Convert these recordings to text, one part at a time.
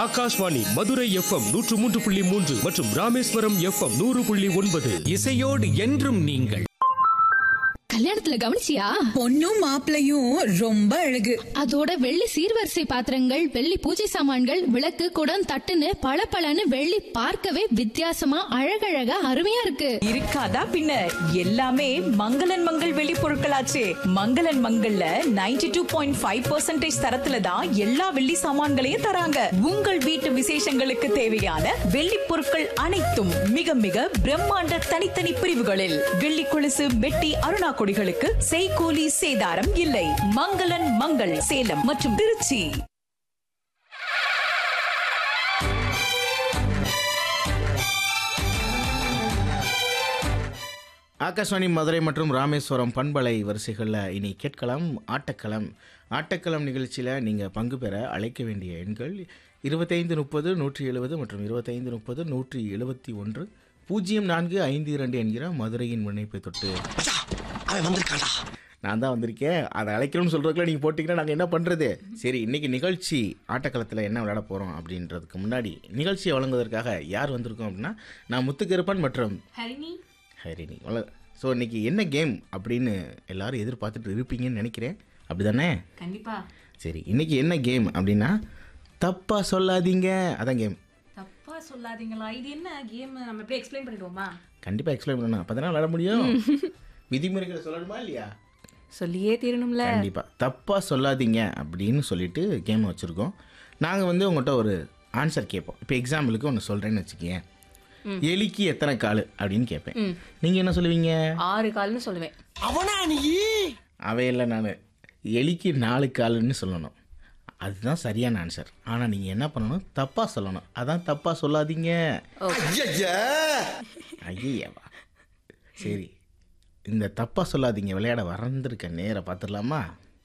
Akashvani Madurai FM நூற்று மூன்று புள்ளி மூன்று மற்றும் ராமேஸ்வரம் எஃப்எம் நூறு புள்ளி ஒன்பது இசையோடு என்றும் நீங்கள் கல்யாணத்துல கவனிச்சியா பொண்ணும் மாப்பிளையும் ரொம்ப அழகு அதோட வெள்ளி சீர்வரிசை பாத்திரங்கள் வெள்ளி பூஜை சாமான்கள் விளக்கு குடம் தட்டுன்னு பளபளன்னு வெள்ளி பார்க்கவே வித்தியாசமா அழகழகா அருமையா இருக்கு இருக்காதா பின்ன எல்லாமே மங்களன் மங்கள் வெளி பொருட்களாச்சே மங்களன் மங்கள்ல 92.5% டூ பாயிண்ட் ஃபைவ் பர்சன்டேஜ் தரத்துல தான் எல்லா வெள்ளி சாமான்களையும் தராங்க உங்கள் வீட்டு விசேஷங்களுக்கு தேவையான வெள்ளி பொருட்கள் அனைத்தும் மிக மிக பிரம்மாண்ட தனித்தனி பிரிவுகளில் வெள்ளி கொலுசு வெட்டி அருணா கொடிகளுக்கு செய்கூலி சேதாரம் இல்லை மங்களன் மங்கள் சேலம் மற்றும் திருச்சி ஆகாஷ்வாணி மதுரை மற்றும் ராமேஸ்வரம் பண்பலை வரிசைகளில் இனி கேட்கலாம் ஆட்டக்களம் ஆட்டக்களம் நிகழ்ச்சியில் நீங்கள் பங்கு பெற அழைக்க வேண்டிய எண்கள் இருபத்தைந்து முப்பது நூற்றி எழுபது மற்றும் இருபத்தைந்து முப்பது நூற்றி எழுபத்தி ஒன்று பூஜ்ஜியம் நான்கு ஐந்து இரண்டு என்கிற மதுரையின் முனைப்பை தொட்டு நான் தான் வந்திருக்கேன் அதை அழைக்கணும்னு சொல்கிறதுக்குள்ள நீங்கள் போட்டிங்கன்னா நாங்கள் என்ன பண்ணுறது சரி இன்றைக்கி நிகழ்ச்சி ஆட்டக்களத்தில் என்ன விளையாட போகிறோம் அப்படின்றதுக்கு முன்னாடி நிகழ்ச்சியை வழங்குவதற்காக யார் வந்திருக்கோம் அப்படின்னா நான் முத்துக்கருப்பன் மற்றும் ஹரிணி வள ஸோ இன்னைக்கு என்ன கேம் அப்படின்னு எல்லாரும் எதிர்பார்த்துட்டு இருப்பீங்கன்னு நினைக்கிறேன் அப்படி தானே கண்டிப்பா சரி இன்னைக்கு என்ன கேம் அப்படின்னா தப்பாக சொல்லாதீங்க அதான் கேம் தப்பா சொல்லாதீங்களா இது என்ன கேம் நம்ம எப்படி எக்ஸ்பிளைன் பண்ணிடுவோமா கண்டிப்பாக எக்ஸ்பிளைன் பண்ணணும் அப்போ தானே விளாட முடியும் விதிமுறைகளை சொல்லணுமா இல்லையா சொல்லியே தீரணும்ல கண்டிப்பாக தப்பாக சொல்லாதீங்க அப்படின்னு சொல்லிட்டு கேம் வச்சுருக்கோம் நாங்கள் வந்து உங்கள்கிட்ட ஒரு ஆன்சர் கேட்போம் இப்போ எக்ஸாம்பிளுக்கு ஒன்று சொல்கிறேன்னு வச்சுக்கேன் எலிக்கு எத்தனை கால் அப்படின்னு கேட்பேன் நீங்கள் என்ன சொல்லுவீங்க ஆறு கால்னு சொல்லுவேன் அவையில் நான் எலிக்கு நாலு காலுன்னு சொல்லணும் அதுதான் சரியான ஆன்சர் ஆனால் நீங்கள் என்ன பண்ணணும் தப்பாக சொல்லணும் அதான் தப்பாக சொல்லாதீங்க ஐயவா சரி இந்த தப்பாக சொல்லாதீங்க விளையாட வறந்திருக்க நேர பார்த்துடலாமா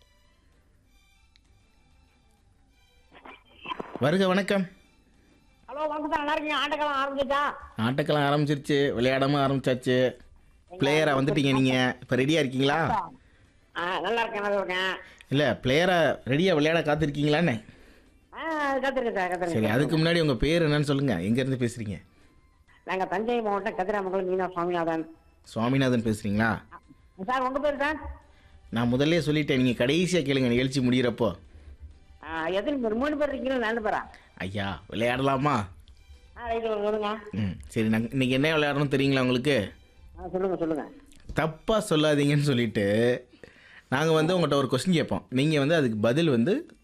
வருக வணக்கம் ஹலோ வணக்கம் சார் நல்லா இருக்கீங்க ஆட்டக்காலம் ஆரம்பிச்சிச்சா ஆட்டக்கெல்லாம் ஆரம்பிச்சிருச்சு விளையாடாம ஆரம்பிச்சாச்சு பிளேயராக வந்துட்டீங்க நீங்கள் இப்போ ரெடியாக இருக்கீங்களா ஆ நல்லா இருக்கேன் நல்லா இருக்கேன் இல்லை பிளேயராக ரெடியாக விளையாட காத்திருக்கீங்களான்னு ஆ கத்துருக்கேன் சார் சரி கத்துருக்கேன் அதுக்கு முன்னாடி உங்கள் பேர் என்னன்னு சொல்லுங்கள் எங்கேருந்து பேசுகிறீங்க நாங்கள் தஞ்சை மாவட்டம் கதிராமங்கலம் மீனா சுவாமிநாதன் சுவாமிநாதன் பேசுகிறீங்களா சார் உங்கள் பேர் சார் நான் முதல்ல சொல்லிட்டேன் நீங்கள் கடைசியாக கேளுங்க நிகழ்ச்சி முடிகிறப்போ ஆ எத்தனை பேர் மூணு பேர் இருக்கீங்களா நாலு பேரா ஐயா விளையாடலாமா ஆ ரைட்டு சொல்லுங்க ம் சரி நாங்கள் இன்றைக்கி என்ன விளையாடணும் தெரியுங்களா உங்களுக்கு ஆ சொல்லுங்க சொல்லுங்க தப்பாக சொல்லாதீங்கன்னு சொல்லிட்டு நாங்கள் வந்து உங்கள்கிட்ட ஒரு கொஸ்டின் கேட்போம் நீங்கள் வந்து அதுக்கு பதில் வந்து